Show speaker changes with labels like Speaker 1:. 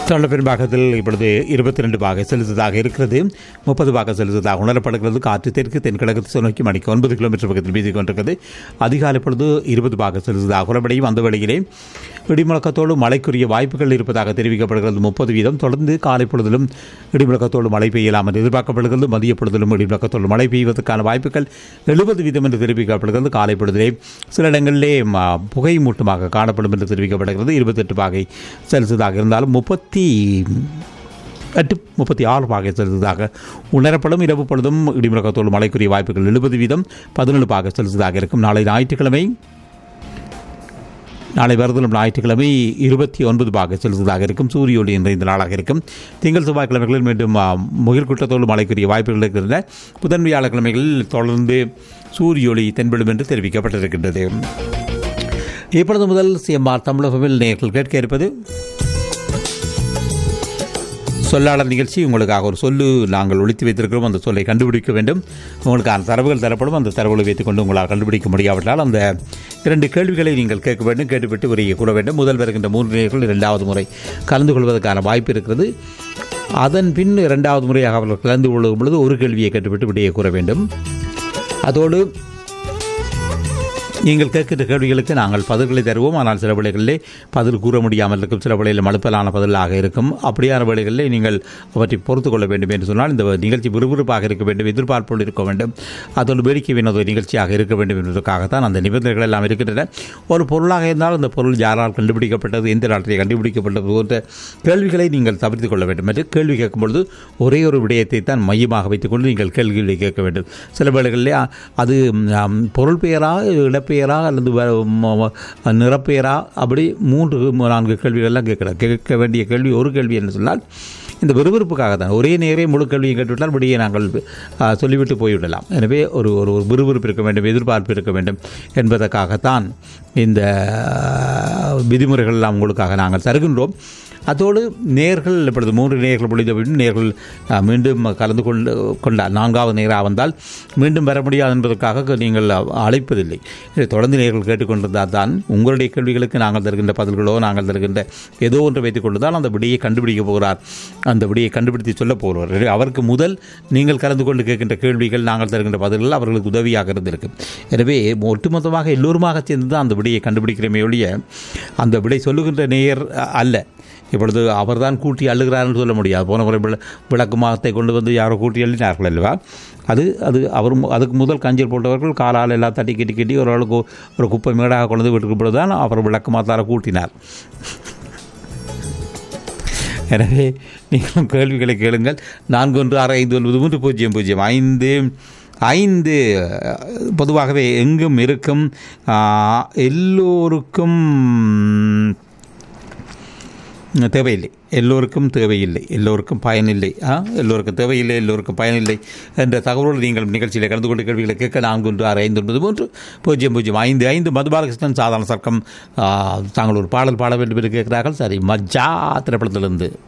Speaker 1: தொண்ட பெரும்பாகத்தில் இப்பொழுது இருபத்தி ரெண்டு பாக செலுத்ததாக இருக்கிறது முப்பது பாக செலுத்ததாக உணரப்படுகிறது காற்று தெற்கு தென்கிழக்கு நோக்கி மணிக்கு ஒன்பது கிலோமீட்டர் பக்கத்தில் வீசிக் கொண்டிருக்கிறது அதிகாலை பொழுது இருபது பாக செலுத்ததாக உறவடையும் அந்த வேளையிலே இடிமுழக்கத்தோடு மழைக்குரிய வாய்ப்புகள் இருப்பதாக தெரிவிக்கப்படுகிறது முப்பது வீதம் தொடர்ந்து காலை பொழுதிலும் இடிமுழக்கத்தோடு மழை பெய்யலாம் என்று எதிர்பார்க்கப்படுகிறது மதிய பொழுதிலும் இடிமுழக்கத்தோடு மழை பெய்வதற்கான வாய்ப்புகள் எழுபது வீதம் என்று தெரிவிக்கப்படுகிறது காலை பொழுதிலே சில இடங்களிலே ம, புகை மூட்டமாக காணப்படும் என்று தெரிவிக்கப்படுகிறது இருபத்தெட்டு பாகை செலுத்ததாக இருந்தாலும் முப்பத்தி எட்டு முப்பத்தி ஆறு பாகை செலுத்ததாக உணரப்படும் இரவு பொழுதும் இடிமுழக்கத்தோடு மழைக்குரிய வாய்ப்புகள் எழுபது வீதம் பதினேழு பாகை செலுத்ததாக இருக்கும் நாளை ஞாயிற்றுக்கிழமை நாளை வருதலும் ஞாயிற்றுக்கிழமை இருபத்தி ஒன்பது பாக செலுத்ததாக இருக்கும் சூரிய ஒளி நிறைந்த நாளாக இருக்கும் திங்கள் செவ்வாய்க்கிழமைகளில் மீண்டும் ஆ, முகில் குற்றத்தோடு மழைக்குரிய வாய்ப்புகள் இருக்கின்றன புதன் வியாழக்கிழமைகளில் தொடர்ந்து சூரிய ஒளி தென்படும் என்று தெரிவிக்கப்பட்டிருக்கின்றது இப்பொழுது முதல் சிஎம்ஆர் தமிழகவில் நேர்கள் கேட்க இருப்பது சொல்லாளர் நிகழ்ச்சி உங்களுக்காக ஒரு சொல்லு நாங்கள் ஒழித்து வைத்திருக்கிறோம் அந்த சொல்லை கண்டுபிடிக்க வேண்டும் உங்களுக்கான தரவுகள் தரப்படும் அந்த தரவுகளை வைத்துக்கொண்டு உங்களால் கண்டுபிடிக்க முடியாவிட்டால் அந்த இரண்டு கேள்விகளை நீங்கள் கேட்க வேண்டும் கேட்டுவிட்டு உரையை கூற வேண்டும் முதல் வருகின்ற மூன்று நேர்கள் இரண்டாவது முறை கலந்து கொள்வதற்கான வாய்ப்பு இருக்கிறது அதன் பின் இரண்டாவது முறையாக அவர்கள் கலந்து கொள்ளும் பொழுது ஒரு கேள்வியை கேட்டுவிட்டு விடையை கூற வேண்டும் அதோடு நீங்கள் கேட்கின்ற கேள்விகளுக்கு நாங்கள் பதில்களை தருவோம் ஆனால் சில வேளைகளிலே பதில் கூற முடியாமல் இருக்கும் சில வேளையில் மழுப்பலான பதிலாக இருக்கும் அப்படியான வேளைகளிலே நீங்கள் அவற்றை பொறுத்து கொள்ள வேண்டும் என்று சொன்னால் இந்த நிகழ்ச்சி விறுவிறுப்பாக இருக்க வேண்டும் எதிர்பார்ப்போடு இருக்க வேண்டும் அதோடு வேடிக்கை வினோத நிகழ்ச்சியாக இருக்க வேண்டும் என்பதற்காகத்தான் அந்த நிபந்தனைகள் எல்லாம் இருக்கின்றன ஒரு பொருளாக இருந்தால் அந்த பொருள் யாரால் கண்டுபிடிக்கப்பட்டது எந்த நாட்டிலே கண்டுபிடிக்கப்பட்டது போன்ற கேள்விகளை நீங்கள் தவிர்த்து கொள்ள வேண்டும் என்று கேள்வி கேட்கும் பொழுது ஒரே ஒரு விடயத்தை தான் மையமாக வைத்துக்கொண்டு நீங்கள் கேள்விகளை கேட்க வேண்டும் சில வேளைகளிலே அ, அது ம், பொருள் பெயரா இடப்பெயரா அல்லது வே- ம- ம- நிறப்பெயரா அப்படி மூன்று மு- நான்கு கேள்விகள்லாம் கேட்கலாம் கேட்க வேண்டிய கேள்வி ஒரு கேள்வி என்று சொன்னால் இந்த விறுவிறுப்புக்காக தான் ஒரே நேரே முழு கேள்வியை கேட்டுவிட்டால் விடையை நாங்கள் ஆ, சொல்லிவிட்டு போய்விடலாம் எனவே ஒரு ஒரு ஒரு விறுவிறுப்பு இருக்க வேண்டும் எதிர்பார்ப்பு இருக்க வேண்டும் என்பதற்காகத்தான் இந்த ஆ, விதிமுறைகள் எல்லாம் உங்களுக்காக நாங்கள் தருகின்றோம் அதோடு நேர்கள் இப்பொழுது மூன்று நேர்கள் பொழுது விடும் நேர்கள் ஆ, மீண்டும் கலந்து கொண்டு கொண்டார் நான்காவது நேராக வந்தால் மீண்டும் வர முடியாது என்பதற்காக நீங்கள் அழைப்பதில்லை இதை தொடர்ந்து நேர்கள் கேட்டுக்கொண்டிருந்தால் தான் உங்களுடைய கேள்விகளுக்கு நாங்கள் தருகின்ற பதில்களோ நாங்கள் தருகின்ற ஏதோ ஒன்று வைத்துக் கொண்டுதான் அந்த விடையை கண்டுபிடிக்க போகிறார் அந்த விடையை கண்டுபிடித்து சொல்ல போகிறார் எனவே அவருக்கு முதல் நீங்கள் கலந்து கொண்டு கேட்கின்ற கேள்விகள் நாங்கள் தருகின்ற பதில்கள் அவர்களுக்கு உதவியாக இருந்திருக்கு எனவே ஒட்டுமொத்தமாக எல்லோருமாக சேர்ந்து தான் அந்த விடையை கண்டுபிடிக்கிறமே ஒழிய அந்த விடை சொல்லுகின்ற நேயர் அ- அல்ல இப்பொழுது அவர்தான் கூட்டி அள்ளுகிறார்னு சொல்ல முடியாது போன முறை விள- விளக்கு மாகத்தை கொண்டு வந்து யாரோ கூட்டி அள்ளினார்கள் அல்லவா அது அது அவர் மு- அதுக்கு முதல் கஞ்சல் போட்டவர்கள் காலால் எல்லாம் தட்டி கட்டி கட்டி ஒரு ஆளுக்கு ஒரு குப்பை மேடாக கொண்டு வந்து வீட்டுக்கு பொழுது தான் அவர் விளக்கு மாத்தார கூட்டினார் எனவே நீங்களும் கேள்விகளை கேளுங்கள் நான்கு ஒன்று ஆறு ஐந்து ஒன்பது மூன்று பூஜ்ஜியம் பூஜ்ஜியம் ஐந்து ஐந்து அஹ், பொதுவாகவே எங்கும் இருக்கும் ஆஹ், எல்லோருக்கும் தேவையில்லை எல்லோருக்கும் தேவையில்லை எல்லோருக்கும் பயனில்லை ஆ எல்லோருக்கும் தேவையில்லை எல்லோருக்கும் பயனில்லை என்ற தகவலோடு நீங்கள் நிகழ்ச்சியில் கலந்து கொண்டு கேள்விகளை கேட்க நான்கு ஒன்று ஆறு ஐந்து ஒன்பது மூன்று பூஜ்ஜியம் பூஜ்ஜியம் ஐந்து ஐந்து மதுபாலகிருஷ்ணன் சாதாரண சர்க்கம் ஆ, தாங்கள் ஒரு பாடல் பாட வேண்டும் என்று கேட்கிறார்கள் சரி மஜா திரைப்படத்திலிருந்து